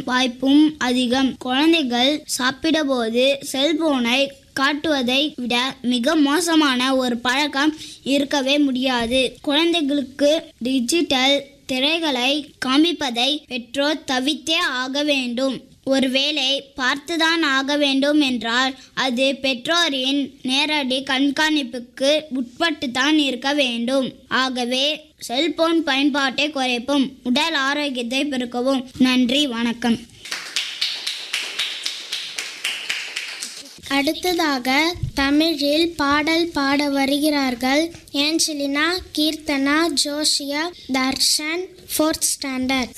வாய்ப்பும் அதிகம் குழந்தைகள் சாப்பிடும்போது செல்போனை காட்டுவதை விட மிக மோசமான ஒரு பழக்கம் இருக்கவே முடியாது குழந்தைகளுக்கு டிஜிட்டல் திரைகளை காமிப்பதை பெற்றோர் தவிர்த்தே ஆக வேண்டும் ஒருவேளை பார்த்துதான் ஆக வேண்டும் என்றால் அது பெற்றோரின் நேரடி கண்காணிப்புக்கு உட்பட்டுத்தான் இருக்க வேண்டும் ஆகவே செல்போன் பயன்பாட்டை குறைப்போம் உடல் ஆரோக்கியத்தை பெருக்கவும் நன்றி வணக்கம் அடுத்ததாக தமிழில் பாடல் பாட வருகிறார்கள் Angelina Keerthana Josiah Dharshan fourth standard